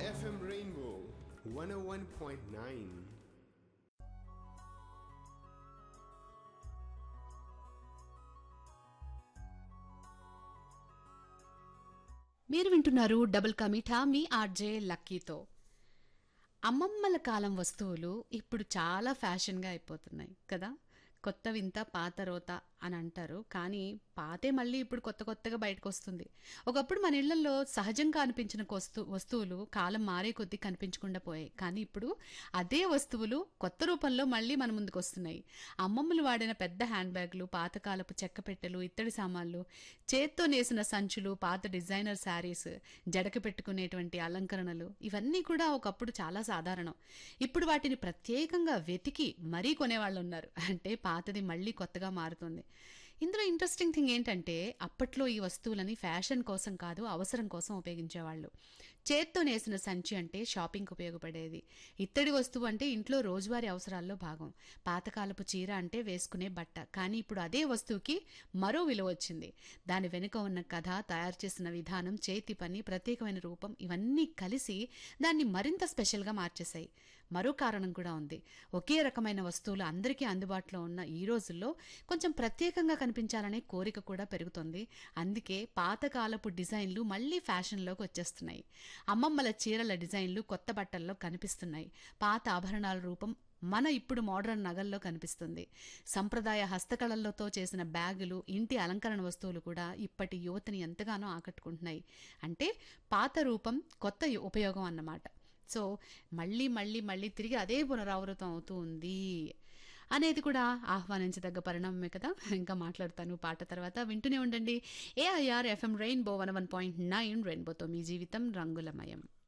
FM Rainbow 101.9. మీరు వింటున్నారు double కమిఠా మీ RJ లక్కీతో అమ్మమ్మల కాలం వస్తువులు ఇప్పుడు చాలా ఫ్యాషన్గా అయిపోతున్నాయి కదా కొత్త వింత పాత రోత అని అంటారు కానీ పాతే మళ్ళీ ఇప్పుడు కొత్త కొత్తగా బయటకు వస్తుంది ఒకప్పుడు మన ఇళ్లలో సహజంగా అనిపించిన వస్తు వస్తువులు కాలం మారే కొద్దీ కనిపించకుండా పోయాయి కానీ ఇప్పుడు అదే వస్తువులు కొత్త రూపంలో మళ్ళీ మన ముందుకు వస్తున్నాయి అమ్మమ్మలు వాడిన పెద్ద హ్యాండ్ బ్యాగ్లు పాతకాలపు చెక్క పెట్టెలు ఇత్తడి సామాన్లు చేత్తో నేసిన సంచులు పాత డిజైనర్ శారీస్ జడకు పెట్టుకునేటువంటి అలంకరణలు ఇవన్నీ కూడా ఒకప్పుడు చాలా సాధారణం ఇప్పుడు వాటిని ప్రత్యేకంగా వెతికి మరీ కొనేవాళ్ళు ఉన్నారు అంటే పాతది మళ్ళీ కొత్తగా మారుతుంది ఇందులో ఇంట్రెస్టింగ్ థింగ్ ఏంటంటే అప్పట్లో ఈ వస్తువులని ఫ్యాషన్ కోసం కాదు అవసరం కోసం ఉపయోగించేవాళ్ళు చేత్తో నేసిన సంచి అంటే షాపింగ్కి ఉపయోగపడేది ఇత్తడి వస్తువు అంటే ఇంట్లో రోజువారీ అవసరాల్లో భాగం పాతకాలపు చీర అంటే వేసుకునే బట్ట కానీ ఇప్పుడు అదే వస్తువుకి మరో విలువ వచ్చింది దాని వెనుక ఉన్న కథ తయారు చేసిన విధానం చేతి పని ప్రత్యేకమైన రూపం ఇవన్నీ కలిసి దాన్ని మరింత స్పెషల్గా మార్చేశాయి మరో కారణం కూడా ఉంది ఒకే రకమైన వస్తువులు అందరికీ అందుబాటులో ఉన్న ఈ రోజుల్లో కొంచెం ప్రత్యేకంగా కనిపించాలనే కోరిక కూడా పెరుగుతుంది అందుకే పాతకాలపు డిజైన్లు మళ్ళీ ఫ్యాషన్లోకి వచ్చేస్తున్నాయి అమ్మమ్మల చీరల డిజైన్లు కొత్త బట్టల్లో కనిపిస్తున్నాయి పాత ఆభరణాల రూపం మన ఇప్పుడు మోడర్న్ నగల్లో కనిపిస్తుంది సంప్రదాయ హస్తకళలతో చేసిన బ్యాగులు ఇంటి అలంకరణ వస్తువులు కూడా ఇప్పటి యువతని ఎంతగానో ఆకట్టుకుంటున్నాయి అంటే పాత రూపం కొత్త యు- ఉపయోగం అన్నమాట సో మళ్ళీ మళ్ళీ మళ్ళీ తిరిగి అదే పునరావృతం అవుతూ ఉంది అనేది కూడా ఆహ్వానించదగ్గ పరిణామమే కదా ఇంకా మాట్లాడతాను పాట తర్వాత వింటూనే ఉండండి A I R F M rainbow one one point nine రెయిన్బోతో మీ జీవితం రంగులమయం